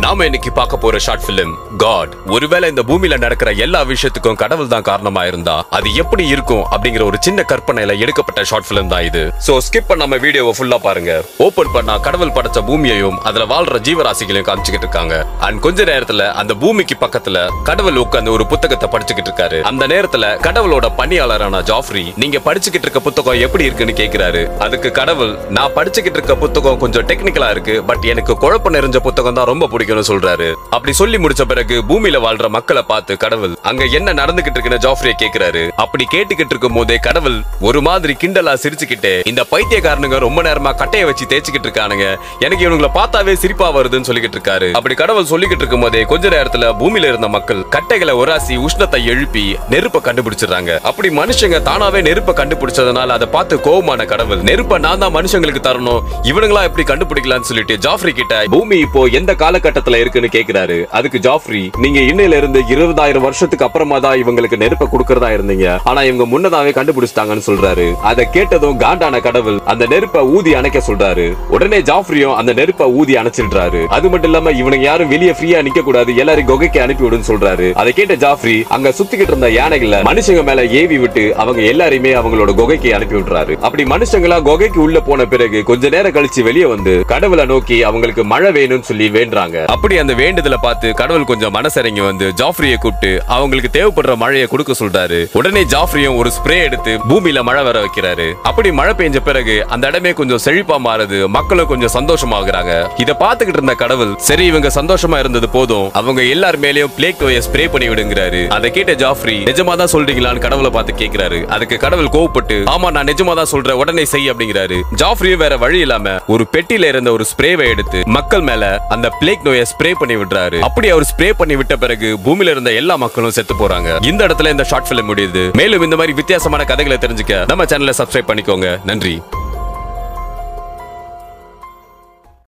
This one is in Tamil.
நாம இன்னைக்கு பார்க்க போற ஷார்ட் பிலிம் காட் ஒருவேளை இந்த பூமியில நடக்கிற எல்லா விஷயத்துக்கும் கடவுள் தான் காரணமா இருந்தா அது எப்படி இருக்கும் அப்படிங்கிற ஒரு சின்ன கற்பனையில எடுக்கப்பட்ட ஷார்ட் பிலிம் தான் இது சோ ஸ்கிப் பண்ணாம வீடியோவை ஃபுல்லா பாருங்க ஓபன் பண்ணா கடவுள் படைச்ச பூமியையும் அதுல வாழ்ற ஜீவராசிகளையும் காமிச்சுக்கிட்டு இருக்காங்க அண்ட் கொஞ்ச நேரத்துல அந்த பூமிக்கு பக்கத்துல கடவுள் உட்கார்ந்து ஒரு புத்தகத்தை படிச்சுக்கிட்டு இருக்காரு அந்த நேரத்துல கடவுளோட பணியாளரான ஜாஃப்ரி நீங்க படிச்சுக்கிட்டு இருக்க புத்தகம் எப்படி இருக்குன்னு கேக்குறாரு அதுக்கு கடவுள் நான் படிச்சுக்கிட்டு இருக்க புத்தகம் கொஞ்சம் டெக்னிக்கலா இருக்கு பட் எனக்கு குழப்பம் நிறைஞ்ச புத்தகம் தான் ரொம்ப பிடிக்கும்னு சொல்றாரு அப்படி சொல்லி முடிச்ச பிறகு பூமியில வாழ்ற மக்களை பார்த்து கடவுள் அங்க என்ன நடந்துகிட்டு இருக்குன்னு ஜாஃப்ரிய கேக்குறாரு அப்படி கேட்டுக்கிட்டு இருக்கும் போதே கடவுள் ஒரு மாதிரி கிண்டலா சிரிச்சுக்கிட்டே இந்த பைத்தியக்காரனுங்க ரொம்ப நேரமா கட்டைய வச்சு தேய்ச்சிக்கிட்டு இருக்கானுங்க எனக்கு இவனுங்களை பார்த்தாவே சிரிப்பா வருதுன்னு சொல்லிக்கிட்டு இருக்காரு அப்படி கடவுள் சொல்லிக்கிட்டு இருக்கும் போதே கொஞ்ச நேரத்துல பூமியில இருந்த மக்கள் கட்டைகளை உராசி உஷ்ணத்தை எழுப்பி நெருப்ப கண்டுபிடிச்சிடுறாங்க அப்படி மனுஷங்க தானாவே நெருப்ப கண்டுபிடிச்சதுனால அதை பார்த்து கோவமான கடவுள் நெருப்ப நான் தான் மனுஷங்களுக்கு தரணும் இவனுங்களா எப்படி கண்டுபிடிக்கலாம்னு சொல்லிட்டு ஜாஃப்ரி கிட்ட பூமி இப்போ எந்த காலகட்டத்துல இருக்குன்னு கேக்குறாரு அதுக்கு ஜாஃப்ரி நீங்க இன்னையில இருந்து இருபதாயிரம் வருஷத்துக்கு அப்புறமா தான் இவங்களுக்கு நெருப்ப கொடுக்கறதா இருந்தீங்க ஆனா இவங்க முன்னதாவே கண்டுபிடிச்சிட்டாங்கன்னு சொல்றாரு அதை கேட்டதும் காண்டான கடவுள் அந்த நெருப்ப ஊதி அணைக்க சொல்றாரு உடனே ஜாஃப்ரியும் அந்த நெருப்ப ஊதி அணைச்சிடுறாரு அது மட்டும் இல்லாம இவனுங்க யாரும் வெளியே ஃப்ரீயா நிக்க கூடாது எல்லாரும் குகைக்கு அனுப்பி விடுன்னு சொல்றாரு அதை கேட்ட ஜாஃப்ரி அங்க சுத்திக்கிட்டு இருந்த யானைகளை மனுஷங்க மேல ஏவி விட்டு அவங்க எல்லாரையுமே அவங்களோட குகைக்கு அனுப்பி விடுறாரு அப்படி மனுஷங்களா குகைக்கு உள்ள போன பிறகு கொஞ்ச நேரம் கழிச்சு வெளியே வந்து கடவுளை நோக்கி அவங்களுக்கு மழை வேணும்னு சொல்லி வேண்டுறாங்க அப்படி அந்த வேண்டுதலை பார்த்து கடவுள் கொஞ்சம் மனசிறங்கி வந்து ஜாஃப்ரியை கூப்பிட்டு அவங்களுக்கு தேவைப்படுற மழையை கொடுக்க சொல்றாரு உடனே ஜாஃப்ரியும் ஒரு ஸ்ப்ரே எடுத்து பூமியில மழை வர வைக்கிறாரு அப்படி மழை பெஞ்ச பிறகு அந்த இடமே கொஞ்சம் செழிப்பா மாறுது மக்களும் கொஞ்சம் சந்தோஷமாகறாங்க இத பாத்துக்கிட்டு இருந்த கடவுள் சரி இவங்க சந்தோஷமா இருந்தது போதும் அவங்க எல்லார் மேலயும் பிளேக் நோயை ஸ்ப்ரே பண்ணி விடுங்கிறாரு அதை கேட்ட ஜாஃப்ரி நிஜமா தான் சொல்றீங்களான்னு கடவுளை பார்த்து கேக்குறாரு அதுக்கு கடவுள் கோவப்பட்டு ஆமா நான் நிஜமா தான் சொல்றேன் உடனே செய் அப்படிங்கிறாரு ஜாஃப்ரியும் வேற வழி இல்லாம ஒரு பெட்டியில இருந்த ஒரு ஸ்ப்ரேவை எடுத்து மக்கள் மேல அந்த பிளேக் நோயை ஸ்ப்ரே பண்ணி விடுறாரு அப்படி அவர் ஸ்ப்ரே பண்ணி விட்ட பிறகு பூமியில இருந்த எல்லா மக்களும் செத்து போறாங்க இந்த இடத்துல இந்த ஷார்ட் பிலிம் முடியுது மேலும் இந்த மாதிரி வித்தியாசமான கதைகளை தெரிஞ்சுக்க நம்ம சேனலை சப்ஸ்கிரைப் பண்ணிக்கோங்க நன்றி